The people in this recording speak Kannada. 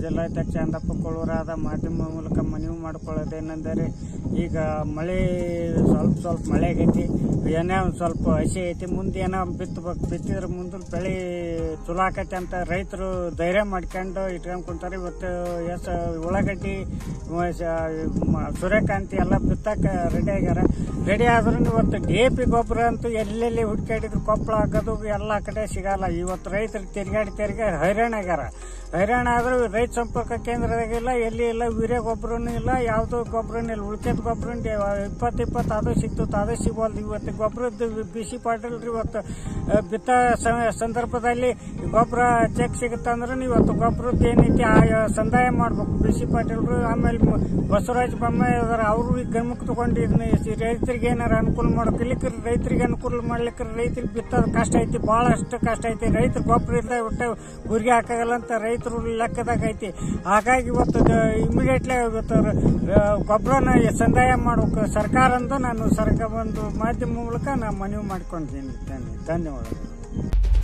ಜಿಲ್ಲಾಧ್ಯಕ್ಷ ಅಂದಪ್ಪ ಕೊಳ್ಳೂರಾದ ಮಾಧ್ಯಮ ಮೂಲಕ ಮನವಿ ಮಾಡಿಕೊಳ್ಳೋದೇನೆಂದರೆ ಈಗ ಮಳೆ ಸ್ವಲ್ಪ ಸ್ವಲ್ಪ ಮಳೆ ಆಗೈತಿ ಏನೇ ಒಂದು ಸ್ವಲ್ಪ ಹಸಿ ಐತಿ ಮುಂದೆ ಏನೋ ಬಿತ್ತಬೇಕು ಬಿತ್ತಿದ್ರೆ ಮುಂದೆ ಬೆಳೆ ಚಲೋ ಆಕೈತಿ ಅಂತ ರೈತರು ಧೈರ್ಯ ಮಾಡ್ಕೊಂಡು ಇಟ್ಕೊಂಡು ಕುಂತಾರೆ ಇವತ್ತು ಎಸ್ ಉಳ್ಳಾಗಡ್ಡಿ ಮ- ಸ- ಮ- ಸೂರ್ಯಕಾಂತಿ ಎಲ್ಲ ಬಿತ್ತಕ್ಕೆ ರೆಡಿ ಆಗ್ಯಾರ ರೆಡಿ ಆದ್ರೂ ಇವತ್ತು ಡಿ ಎ ಪಿ ಗೊಬ್ಬರ ಅಂತೂ ಎಲ್ಲೆಲ್ಲಿ ಹುಡುಕಾಡಿದ್ರು ಕೊಪ್ಪಳ ಹಾಕೋದು ಎಲ್ಲ ಕಡೆ ಸಿಗಲ್ಲ ಇವತ್ತು ರೈತರು ತಿರುಗಾಡಿ ತಿರುಗಾಡಿ ಹೈರಾಣ ಆಗ್ಯಾರ ಹೈರಾಣ ಆದ್ರೂ ರೈತ ಸಂಪರ್ಕ ಕೇಂದ್ರದಾಗಿಲ್ಲ ಎಲ್ಲಿ ಇಲ್ಲ ವೀರ್ಯ ಗೊಬ್ಬರನೂ ಇಲ್ಲ ಯಾವ್ದು ಗೊಬ್ಬರನೂ ಇಲ್ಲ ಉಳ್ಕೆದ ಗೊಬ್ಬರ ಇಪ್ಪತ್ತು ಇಪ್ಪತ್ತು ಅದು ಸಿಗ್ತದೆ ಅದು ಸಿಗೋಲ್ದು ಇವತ್ತು ಗೊಬ್ಬರದ್ದು ಬಿಸಿ ಪಾಟೀಲ್ ಇವತ್ತು ಆ, ಬಿತ್ತ ಸ- ಸಂದರ್ಭದಲ್ಲಿ ಗೊಬ್ಬರ ಚೆಕ್ ಸಿಗುತ್ತಂದ್ರೆ ಇವತ್ತು ಗೊಬ್ಬರದ್ದು ಏನೈತಿ ಆ ಸಂದಾಯ ಮಾಡ್ಬೇಕು ಬಿಸಿ ಪಾಟೀಲ್ರು ಆಮೇಲೆ ಮ- ಬಸವರಾಜ ಬೊಮ್ಮಾಯಿ ಅದಾರ ಅವರು ಈಗ ಗಮನಕ್ಕೆ ತಗೊಂಡು ಇದನ್ನ ಈ ರೈತರಿಗೆ ಏನಾರ ಅನುಕೂಲ ಮಾಡೋಕೆ ಇಲ್ಲಿಕ್ಕೆ ರೈತರಿಗೆ ಅನುಕೂಲ ಮಾಡ್ಲಿಕ್ಕೆ ರೈತರಿಗೆ ಬಿತ್ತೋದು ಕಷ್ಟ ಐತಿ ಬಹಳಷ್ಟು ಕಷ್ಟ ಐತಿ ರೈತರು ಗೊಬ್ಬರ ಇದ್ದ ಒಟ್ಟು ಗುರಿಗೆ ಹಾಕಾಗಲ್ಲ ಅಂತ ರೈತರು ಲೆಕ್ಕದಾಗ ಐತಿ ಹಾಗಾಗಿ ಇವತ್ತು ಇಮಿಡಿಯೇಟ್ಲಿ ಇವತ್ತು ಆ, ಗೊಬ್ಬರನ ಸಂದಾಯ ಮಾಡ್ಬೇಕು ಸರ್ಕಾರ ಅಂತ ನಾನು ಸರ್ಕಾರ ಒಂದು ಮಾಧ್ಯಮ ಮೂಲಕ ನಾನು ಮನವಿ ಮಾಡ್ಕೊಂಡಿದ್ದೀನಿ ಧನ್ಯವಾದಗಳು